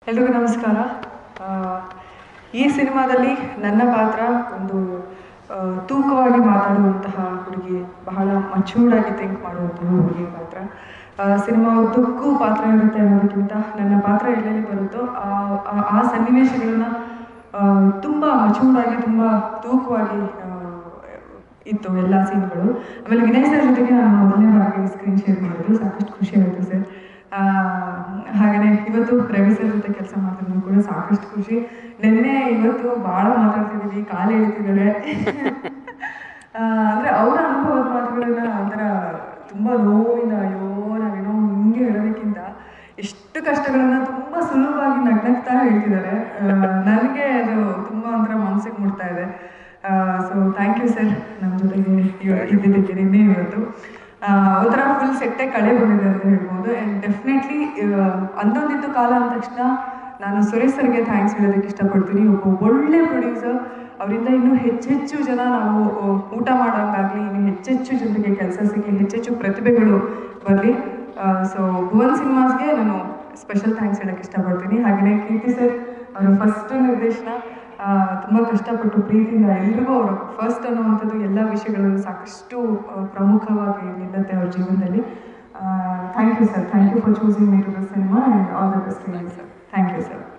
ಎಲ್ರಿಗೂ ನಮಸ್ಕಾರ ಆ, ಈ ಸಿನಿಮಾದಲ್ಲಿ ನನ್ನ ಪಾತ್ರ ಒಂದು ಆ, ತೂಕವಾಗಿ ಮಾತಾಡುವಂತಹ ಹುಡುಗಿ ಬಹಳ ಮಚೂರ್ಡ್ ಆಗಿ ಥಿಂಕ್ ಮಾಡುವಂತಹ ಹುಡುಗಿ ಪಾತ್ರ ಆ, ಸಿನಿಮಾ ಉದ್ದಕ್ಕೂ ಪಾತ್ರ ಇರುತ್ತೆ ಅನ್ನೋದಕ್ಕಿಂತ ನನ್ನ ಪಾತ್ರ ಎಲ್ಲೆಲ್ಲಿ ಬರುತ್ತೋ ಆ ಆ- ಆ ಸನ್ನಿವೇಶಗಳನ್ನ ಆ, ತುಂಬ ಮಚೂರ್ಡ್ ಆಗಿ ತುಂಬ ತೂಕವಾಗಿ ಆ, ಇತ್ತು ಎಲ್ಲ ಸೀನ್ಗಳು ಆಮೇಲೆ ವಿನಯ್ ಸರ್ ಜೊತೆಗೆ ನಾನು ಮೊದಲನೇ ಬಾರಿಗೆ ಸ್ಕ್ರೀನ್ ಶೇರ್ ಮಾಡಿದ್ದು ಸಾಕಷ್ಟು ಖುಷಿ ಆಯಿತು ಸರ್ ಹಾಗೆಯೇ ಇವತ್ತು ರವಿ ಸರ್ ಜೊತೆ ಕೆಲಸ ಮಾಡ್ತಿದ್ರು ಕೂಡ ಸಾಕಷ್ಟು ಖುಷಿ ನಿನ್ನೆ ಇವತ್ತು ಭಾಳ ಮಾತಾಡ್ತಿದ್ದೀವಿ ಕಾಲು ಎಳಿತಿದ್ದಾರೆ ಅಂದರೆ ಅವರ ಅನುಭವದ ಮಾತುಗಳನ್ನ ಒಂಥರ ತುಂಬ ನೋವಿಂದ ಅಯ್ಯೋ ನಾವೇನೋ ಹಿಂಗೆ ಹೇಳೋದಕ್ಕಿಂತ ಎಷ್ಟು ಕಷ್ಟಗಳನ್ನ ತುಂಬ ಸುಲಭವಾಗಿ ನಗ್ನಗ್ತಾ ಹೇಳ್ತಿದ್ದಾರೆ ನನಗೆ ಅದು ತುಂಬ ಒಂಥರ ಮನಸ್ಸಿಗೆ ಮುಟ್ತಾ ಇದೆ ಸೊ ಥ್ಯಾಂಕ್ ಯು ಸರ್ ನಮ್ಮ ಜೊತೆಗೆ ಇವ- ಇದ್ದಿದ್ದಕ್ಕೆ ನಿನ್ನೆ ಇವತ್ತು ಆ, ಒಂಥರ ಫುಲ್ ಸೆಟ್ಟೆ ಕಳೆ ಬಂದಿದೆ ಅಂತ ಹೇಳ್ಬೋದು ಆ್ಯಂಡ್ ಡೆಫಿನೆಟ್ಲಿ ಅಂದೊಂದಿದ್ದು ಕಾಲ ಅಂದ ತಕ್ಷಣ ನಾನು ಸುರೇಶ್ ಸರ್ಗೆ ಥ್ಯಾಂಕ್ಸ್ ಹೇಳೋದಕ್ಕೆ ಇಷ್ಟಪಡ್ತೀನಿ ಒಬ್ಬ ಒಳ್ಳೆ ಪ್ರೊಡ್ಯೂಸರ್ ಅವರಿಂದ ಇನ್ನೂ ಹೆಚ್ಚೆಚ್ಚು ಜನ ನಾವು ಆ, ಊಟ ಮಾಡೋಂಗಾಗಲಿ ಇನ್ನು ಹೆಚ್ಚೆಚ್ಚು ಜನರಿಗೆ ಕೆಲಸ ಸಿಗಲಿ ಹೆಚ್ಚೆಚ್ಚು ಪ್ರತಿಭೆಗಳು ಬರಲಿ ಸೊ ಭುವನ್ ಸಿನಿಮಾಸ್ಗೆ ನಾನು ಸ್ಪೆಷಲ್ ಥ್ಯಾಂಕ್ಸ್ ಹೇಳೋಕ್ಕೆ ಇಷ್ಟಪಡ್ತೀನಿ ಹಾಗೆಯೇ ಕೀರ್ತಿ ಸರ್ ಅವರ ಫಸ್ಟ್ ನಿರ್ದೇಶನ ಆ, ತುಂಬ ಕಷ್ಟಪಟ್ಟು ಪ್ರೀತಿಯಿಂದ ಎಲ್ರಿಗೂ ಅವರು ಫಸ್ಟ್ ಅನ್ನುವಂಥದ್ದು ಎಲ್ಲ ವಿಷಯಗಳಲ್ಲೂ ಸಾಕಷ್ಟು ಆ, ಪ್ರಮುಖವಾಗಿ ನಿಲ್ಲುತ್ತೆ ಅವ್ರ ಜೀವನದಲ್ಲಿ thank you sir thank you for choosing me to the cinema and all the best sir thank you sir